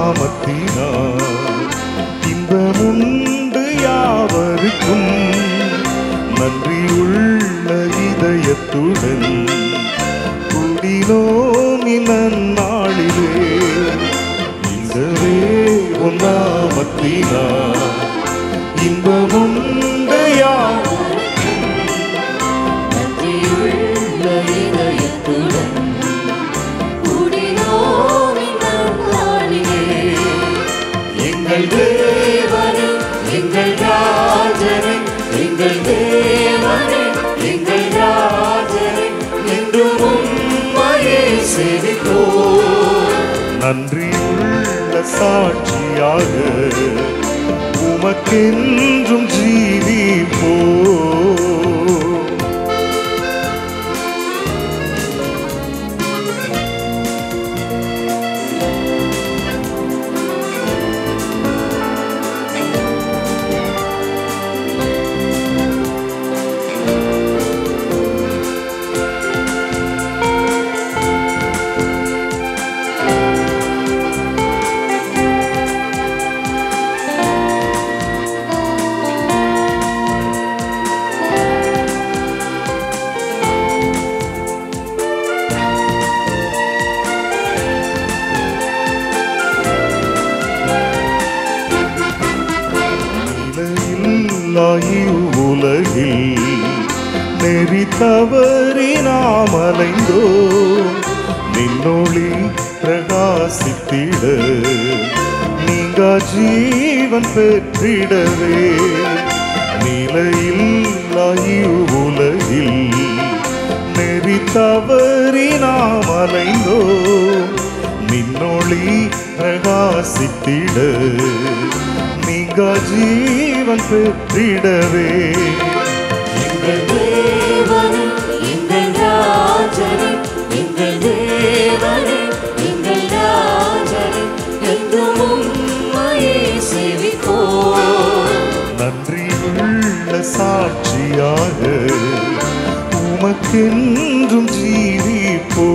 நாமத்தினால் இன்பமுண்டு யாவருக்கும் நன்றியுள்ள இதயத்துடன் கூடினோம் இந்நாளிலே இந்த உன் நாமத்தினால் இன்பமுண்டு யாவருக்கும் நன்றியுள்ள இதயத்துடன் கூடினோம் இந்த நாளிலே. எங்கள் தேவனே எங்கள் ராஜனே எங்கள் தேவனே எங்கள் ராஜனே என்றும் உம்மையே சேவித்தோம் நன்றியுள்ள சாட்சியாக உமக்கென்றும் ஜீவிப்போ நிலையில்லாயி உலகில் நெறி தவறி நாம் அலைந்தோ நின்னொளி பிரகாசித்திட நீங்க ஜீவன் பெற்றிடவே நிலையில்லாயி உலகில் நெறி தவறி நாம் அலைந்தோ நின்னொளி பிரகாசித்திட நீங்க ஜீவன் பெற்றிடவே எங்கள் தேவனே, எங்கள் ராஜனே, எங்கள் தேவனே, எங்கள் ராஜனே, என்றும் உம்மையே சேவிப்போம். நன்றியுள்ள சாட்சியாக உமக்கென்றும் ஜீவிப்போ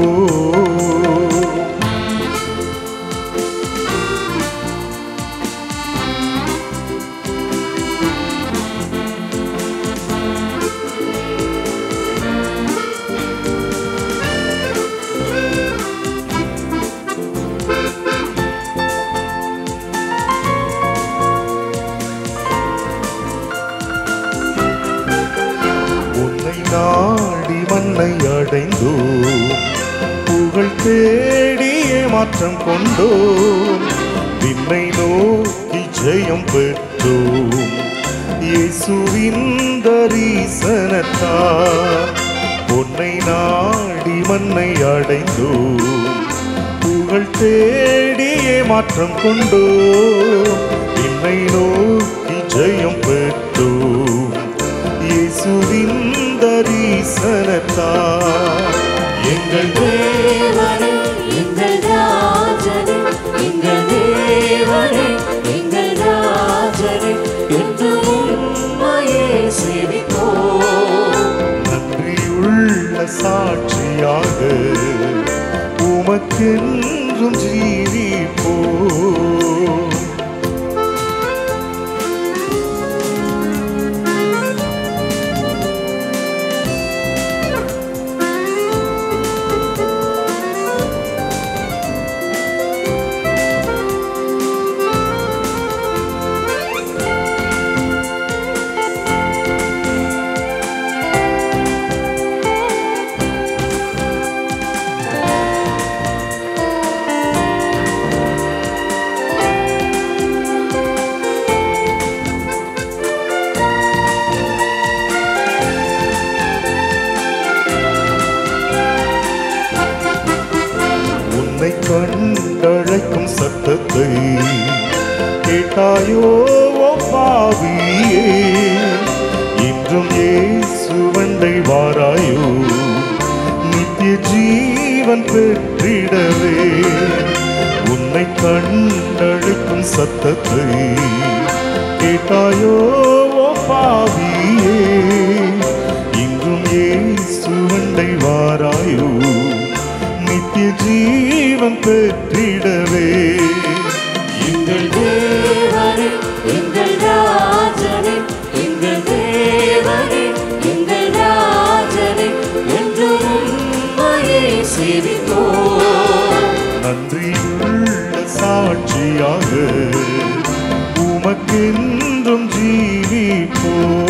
உன்னை நாடி மண்ணை அடைந்தோ புகழ் தேடியே மாற்றம் கொண்டோ விண்ணை நோக்கி ஜெயம் பெற்றோம் இயேசுவின் தரிசனத்தார் உன்னை நாடி மண்ணை அடைந்தோ புகழ் தேடியே மாற்றம் கொண்டோ விண்ணை நோக்கி ஜெயம் பெற்றோம் இயேசுவின் தரிசனத்தார் எங்கள் தேவனே, எங்கள் ராஜனே, எங்கள் தேவனே, எங்கள் ராஜனே, என்றும் உம்மையே சேவிப்போம். நன்றியுள்ள சாட்சியாக உமக்கென்றும் ஜீவிப்போ உன்னை கண்டழைக்கும் சத்தத்தை கேட்டாயோ ஓ பாவியே இன்றும் இயேசுவண்டை வாராயோ நித்திய ஜீவன் பெற்றிடவே உன்னை கண்டழைக்கும் சத்தத்தை கேட்டாயோ ஓ பாவியே இன்றும் இயேசுவண்டை வாராயோ நித்திய ஜீவன் பெற்றிடவே எங்கள் தேவனே எங்கள் ராஜனே எங்கள் தேவனே எங்கள் ராஜனே என்று உம்மையே சேவிப்போம் நன்றியுள்ள சாட்சியாக உமக்கென்றும் ஜீவிப்போ